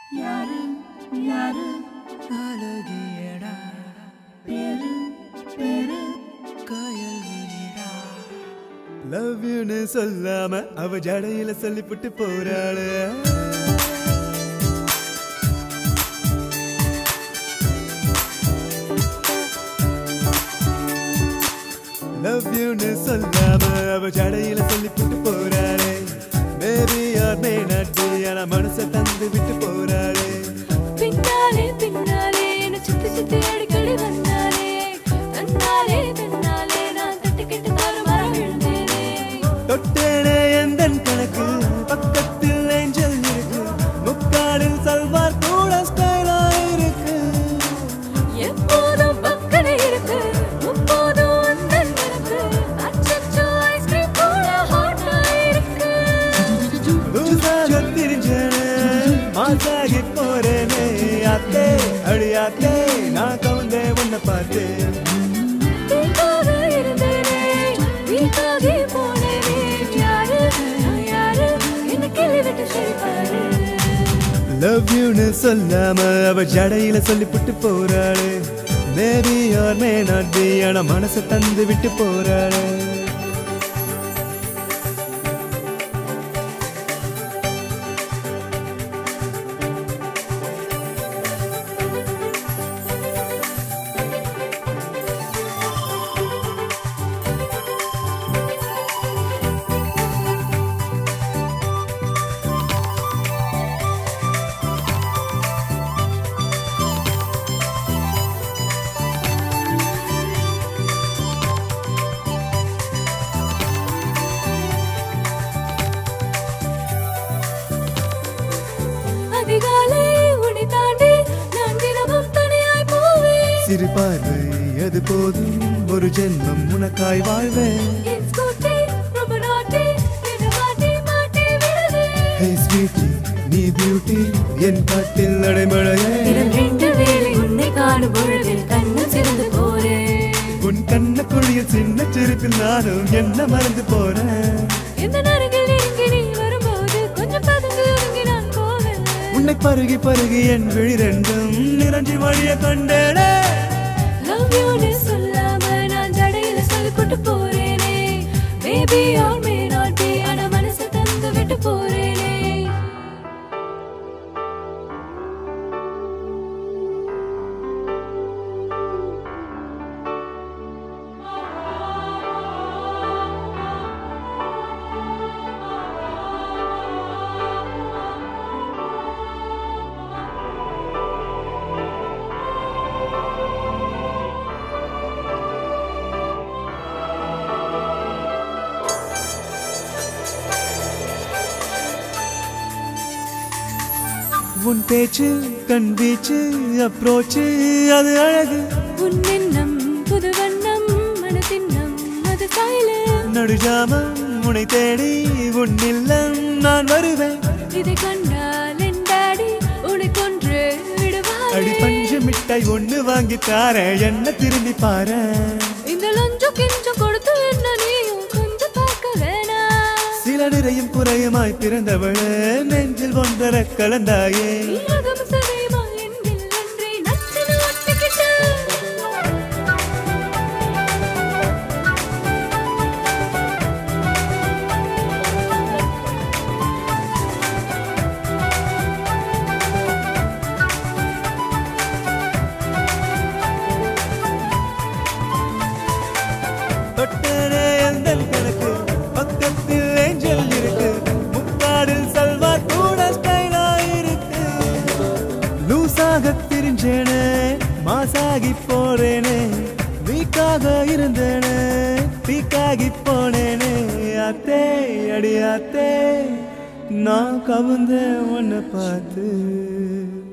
யாரு யாரு அழகியடா பேரு பேரு காயல் விழிடா லவ் யூன்னு சொல்லாம அவ ஜடையில சொல்லிப்புட்டு போறாளு லவ் யூன்னு சொல்லாம அவ ஜடையில சொல்லிப்புட்டு போறாளே maybe or may not be ஆனா மனசை தந்து விட்டு போறாளே பின்னாலே பின்னாலே என்ன சுத்தி சுத்தி அடிக்கடி வந்தாலே தன்னாலே தன்னாலே நான் தட்டிக்கிட்டு தாறுமாற விழுந்தேனே தொட்டேனே எந்தன் கணக்கு பக்கத்தில் ஏஞ்சல் இருக்கு முக்காடில் சல்வார் கூட ஸ்டைலா இருக்கு எப்போதும் பக்கமே இருக்கு முப்போதும் உந்தன் இருக்கு அச்சச்சோ ஐஸ்கிரீம் கூட ஹாட்டா இருக்கு லூசாக திரிஞ்சேனே மாசாகி போறேனே அத்தே அடியாத்தே நான் கவுந்தே உன்னை பார்த்து வீக்காக இருந்தேனே வீக்காகி போனேனே யாரு நான் யாரு என்ன கிள்ளி விட்டு சிரிப்பாரு லவ் யூன்னு சொல்லாம அவ ஜடையில சொல்லிப்புட்டு போறாளே maybe or may not be ஆனா மனசை தந்து விட்டு போறாளே அதிகாலை உன்னை தாண்டி நான் தினமும் தனியாய் போவேன் சிறு பார்வை அது போதும் ஒரு ஜென்மம் உனக்காய் வாழ்வேன் என் ஸ்கூட்டி ரொம்ப நாட்டி என்னை மாட்டி மாட்டி விடுதே ஹே ஸ்வீட்டி நீ பியூட்டி என் காட்டில் நடைமழையே தினம் ரெண்டு வேளை உன்னை காணும் பொழுதில் கண்ணு சிறந்து போறேன் உன் கண்ண குழியில் சின்ன சிரிப்பில் நானும் என்ன மறந்து போறேன் இந்த நரங்கில் நெருங்கி நீ வரும்போது கொஞ்சம் பதுங்கு ஒதுங்கி நான் போவேன் உன்னை பருகி பருகி என் விழி ரெண்டும் நிறைஞ்சி வழிய கண்டேனே லவ் யூன்னு சொல்லாம நான் ஜடையில சொல்லிப்புட்டு போறேனே baby or may not be ஆனா மனசு தந்து விட்டு போறேனே உன் பேச்சு கண் வீச்சு அப்ரோச்சு அது அழகு உன் எண்ணம் புது வண்ணம் மனதின்னம் அது சாயல நடுஜாமம் உன்னை தேடி உன் இல்லம் நான் வருவேன் இதை கண்டால் என் டாடி உன்னை கொன்று அடி விடுவாரே பஞ்சு மிட்டாய் ஒண்ணு வாங்கி தாரேன் என்ன திரும்பி பாரேன் இந்த லஞ்சம் கெஞ்சம் கொடுத்து என்ன நீயும் கொஞ்சம் பார்க்க வேணாம் சில நிறையும் குறையுமாய் பிறந்தவளே நெஞ்சில் ஒன்றர கலந்தாயே ஈரகம் சதையுமா என்கில் ஒன்றை நச்சுன்னு ஒட்டிக்கிட்டு தொட்டனே எந்தன் கணக்கு பக்கத்தில் ஏஞ்சல் இருக்கு முக்காடில் சல்வார் கூட ஸ்டைலா இருக்கு லூசாக திரிஞ்சேனே மாசாகி போறேனே வீக்காக இருந்தேனே பீக்காகி போனேனே அத்தே அடி அத்தே நான் கவுந்த உன்னை பார்த்து